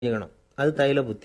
புரிஞ்சுக்கணும் அது தைல புத்தி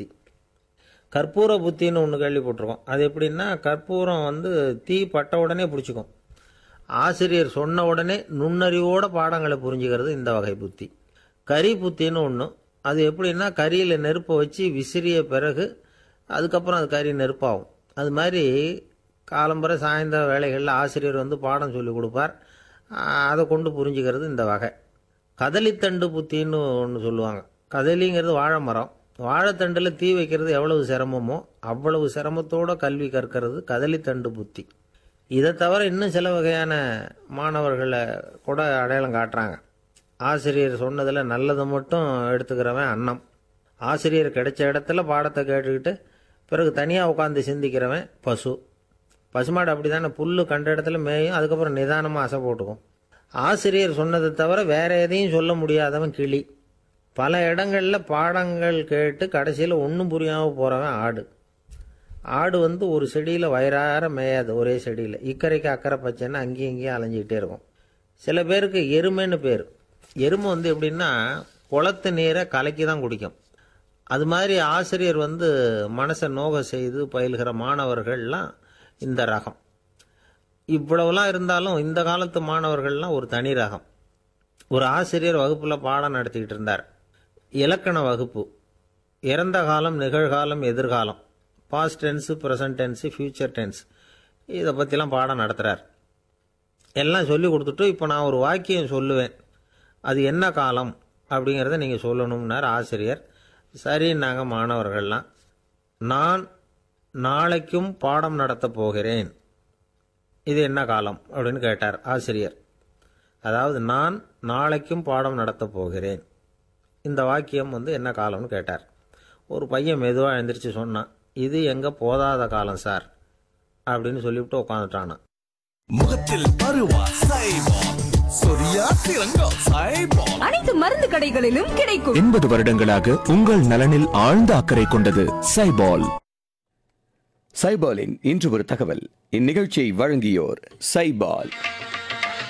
கற்பூர புத்தின்னு ஒன்று கேள்விப்பட்டிருக்கோம் அது எப்படின்னா கற்பூரம் வந்து தீ பட்ட உடனே பிடிச்சிக்கும் ஆசிரியர் சொன்ன உடனே நுண்ணறிவோட பாடங்களை புரிஞ்சுக்கிறது இந்த வகை புத்தி கரி புத்தின்னு ஒன்று அது எப்படின்னா கரியில் நெருப்பை வச்சு விசிறிய பிறகு அதுக்கப்புறம் அது கறி நெருப்பாகும் அது மாதிரி காலம்பரை சாயந்தர வேலைகளில் ஆசிரியர் வந்து பாடம் சொல்லி கொடுப்பார் ஆஹ் அதை கொண்டு புரிஞ்சுக்கிறது இந்த வகை கதலித்தண்டு புத்தின்னு ஒன்று சொல்லுவாங்க கதலிங்கிறது வாழை மரம் வாழைத்தண்டில் தீ வைக்கிறது எவ்வளவு சிரமமோ அவ்வளவு சிரமத்தோட கல்வி கற்கிறது கதலித்தண்டு புத்தி இதை தவிர இன்னும் சில வகையான மாணவர்களை கூட அடையாளம் காட்டுறாங்க ஆசிரியர் சொன்னதில் நல்லதை மட்டும் எடுத்துக்கிறவன் அன்னம் ஆசிரியர் கிடைச்ச இடத்துல பாடத்தை கேட்டுக்கிட்டு பிறகு தனியாக உட்காந்து சிந்திக்கிறவன் பசு பசுமாடு அப்படி தானே புல்லு கண்ட இடத்துல மேயும் அதுக்கப்புறம் நிதானமாக அசை போட்டுக்கும் ஆசிரியர் சொன்னதை தவிர வேற எதையும் சொல்ல முடியாதவன் கிளி பல இடங்களில் பாடங்கள் கேட்டு கடைசியில் ஒன்றும் புரியாமல் போகிறவன் ஆடு ஆடு வந்து ஒரு செடியில் வயிறார மேயாது ஒரே செடியில் இக்கரைக்கு அக்கறை பச்சைன்னு அங்கேயும் இங்கேயும் அலைஞ்சிக்கிட்டே இருக்கும் சில பேருக்கு எருமைன்னு பேர் எருமை வந்து எப்படின்னா குளத்து நீரை கலக்கி தான் குடிக்கும் அது மாதிரி ஆசிரியர் வந்து மனசை நோக செய்து பயில்கிற மாணவர்கள்லாம் இந்த ரகம் இவ்வளவுலாம் இருந்தாலும் இந்த காலத்து மாணவர்கள்லாம் ஒரு தனி ரகம் ஒரு ஆசிரியர் வகுப்பில் பாடம் நடத்திக்கிட்டு இருந்தார் இலக்கண வகுப்பு இறந்த காலம் நிகழ்காலம் எதிர்காலம் past tense present tense future tense இதை பற்றிலாம் பாடம் நடத்துகிறார் எல்லாம் சொல்லி கொடுத்துட்டு இப்போ நான் ஒரு வாக்கியம் சொல்லுவேன் அது என்ன காலம் அப்படிங்கிறத நீங்கள் சொல்லணும்னார் ஆசிரியர் சரின்னாங்க மாணவர்கள்லாம் நான் நாளைக்கும் பாடம் நடத்தப் போகிறேன் இது என்ன காலம் அப்படின்னு கேட்டார் ஆசிரியர் அதாவது நான் நாளைக்கும் பாடம் நடத்தப் போகிறேன் இந்த வாக்கியம் வந்து என்ன காலம்னு கேட்டார் ஒரு பையன் மெதுவாக எழுந்திரிச்சு சொன்னான் இது எங்க போதாத காலம் சார் அப்படின்னு சொல்லிவிட்டு உட்காந்துட்டானான் முகத்தில் பருவா சைபால் சொரியா சிறங்கோ சைபால் அனைத்து மருந்து கடைகளிலும் கிடைக்கும் எண்பது வருடங்களாக உங்கள் நலனில் ஆழ்ந்த அக்கறை கொண்டது சைபால் சைபாலின் இன்று ஒரு தகவல் இந்நிகழ்ச்சியை வழங்கியோர் சைபால்